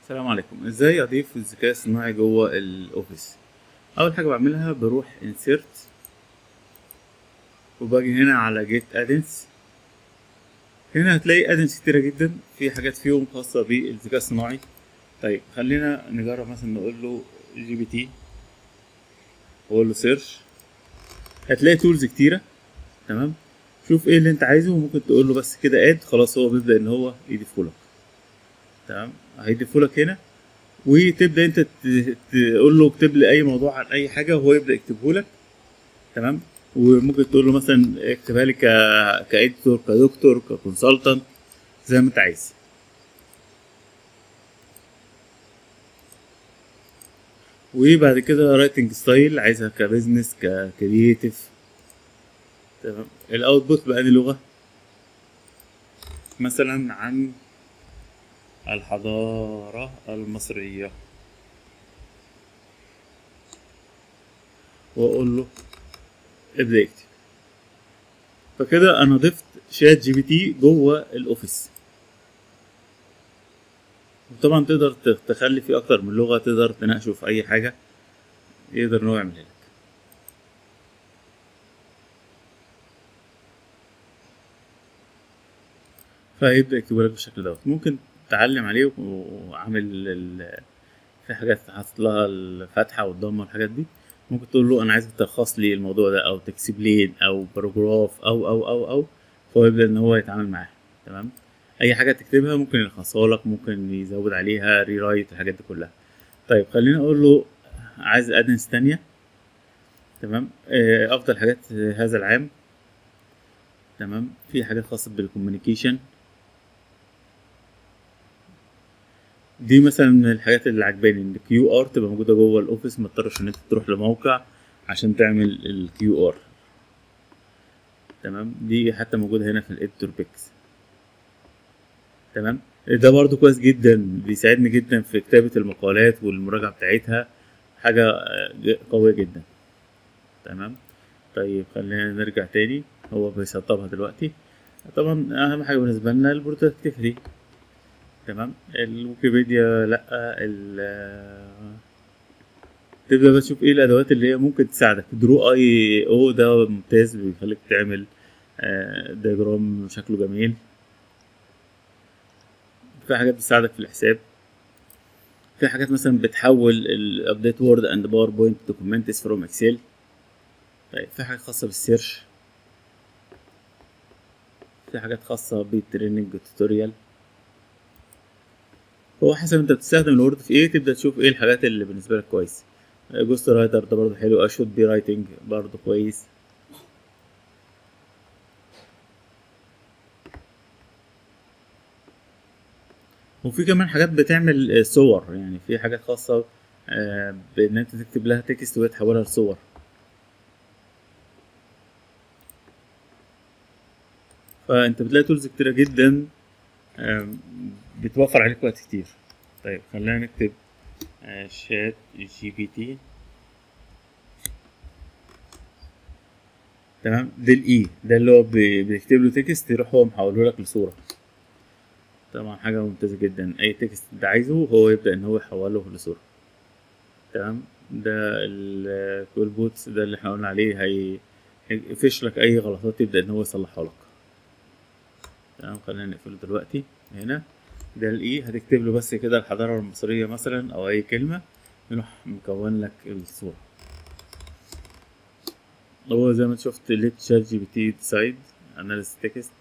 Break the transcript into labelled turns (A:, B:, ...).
A: السلام عليكم ازاي اضيف الذكاء الصناعي جوه الاوفيس اول حاجه بعملها بروح انسيرت وباجي هنا على جيت ادنس هنا هتلاقي ادنس كتيرة جدا في حاجات فيهم خاصة بالذكاء الصناعي طيب خلينا نجرب مثلا نقول له جي بي تي واقول له سيرش هتلاقي تولز كتيرة تمام شوف ايه اللي انت عايزه وممكن تقول له بس كده اد خلاص هو بيبدأ ان هو يضيفهولك تمام هيضيفهولك هنا وتبدا انت ت- تقول له اكتب لي اي موضوع عن اي حاجه وهو يبدا يكتبه لك تمام وممكن تقول له مثلا اكتبها لي ك كاديتور كدكتور ككونسلتنت زي ما انت عايز وبعد كده رايتنج ستايل عايزها كبزنس ككرييتيف تمام الاوتبوت بأني لغه مثلا عن الحضارة المصرية وأقول له ابدأ اكتب فكده أنا ضفت شات جي بي تي جوه الأوفيس وطبعا تقدر ت- تخلي فيه أكتر من لغة تقدر تناقشه في أي حاجة يقدر إن هو يعملها لك فيبدأ يكتبه لك بالشكل دوت ممكن تعلم عليه و- وعامل ال... في حاجات حاطط لها الفتحة والضمة والحاجات دي ممكن تقول له أنا عايزك تلخص لي الموضوع ده أو تكسبلين أو باراجراف أو أو أو أو فهو يبدأ إن هو يتعامل معاها تمام أي حاجة تكتبها ممكن يلخصها لك ممكن يزود عليها ريرايت الحاجات دي كلها طيب خليني أقول له عايز أدنس تانية تمام آه، أفضل حاجات هذا العام تمام في حاجات خاصة بالكوميونيكيشن دي مثلا من الحاجات اللي عجباني ان الكيو ار تبقى موجوده جوه الاوفيس ما تضطرش ان انت تروح لموقع عشان تعمل الكيو ار تمام دي حتى موجوده هنا في الاديتور بيكس تمام ده برضو كويس جدا بيساعدني جدا في كتابه المقالات والمراجعه بتاعتها حاجه آه، ج- قويه جدا تمام طيب خلينا نرجع تاني هو بيسطبها دلوقتي طبعا اهم حاجه بالنسبه لنا البرودكتيفيتي تمام الويكيبيديا لا ال تبدا بقى تشوف ايه الادوات اللي هي ممكن تساعدك درو اي او ده ممتاز بيخليك تعمل دياجرام شكله جميل في حاجات بتساعدك في الحساب في حاجات مثلا بتحول الابديت وورد اند باوربوينت دوكيومنتس فروم اكسل طيب في حاجات خاصه بالسيرش في حاجات خاصه بالتريننج توتوريال هو حسب انت بتستخدم الوورد في ايه تبدا تشوف ايه الحاجات اللي بالنسبه لك كويس جوست رايتر ده برضه حلو اشوت بي رايتنج برضه كويس وفي كمان حاجات بتعمل آه، صور يعني في حاجات خاصة آه، بإن أنت تكتب لها تكست وهي تحولها لصور فأنت بتلاقي تولز كتيرة جدا آم، بتوفر عليك وقت كتير طيب خلينا نكتب آه، شات جي بي تي تمام ده الاي ده اللي هو بي- بيكتب له تكست يروح هو محوله لك لصورة طبعا حاجة ممتازة جدا أي تكست أنت عايزه هو يبدأ إن هو يحوله لصورة تمام ده الكول بوتس ده اللي احنا قلنا عليه هي يفش لك أي غلطات يبدأ إن هو يصلحها لك تمام خلينا نقفله دلوقتي هنا ده الإي هتكتب له بس كده الحضارة المصرية مثلا أو أي كلمة يروح مكون لك الصورة هو زي ما انت شفت ليت شات جي بي تي ديسايد اناليس تكست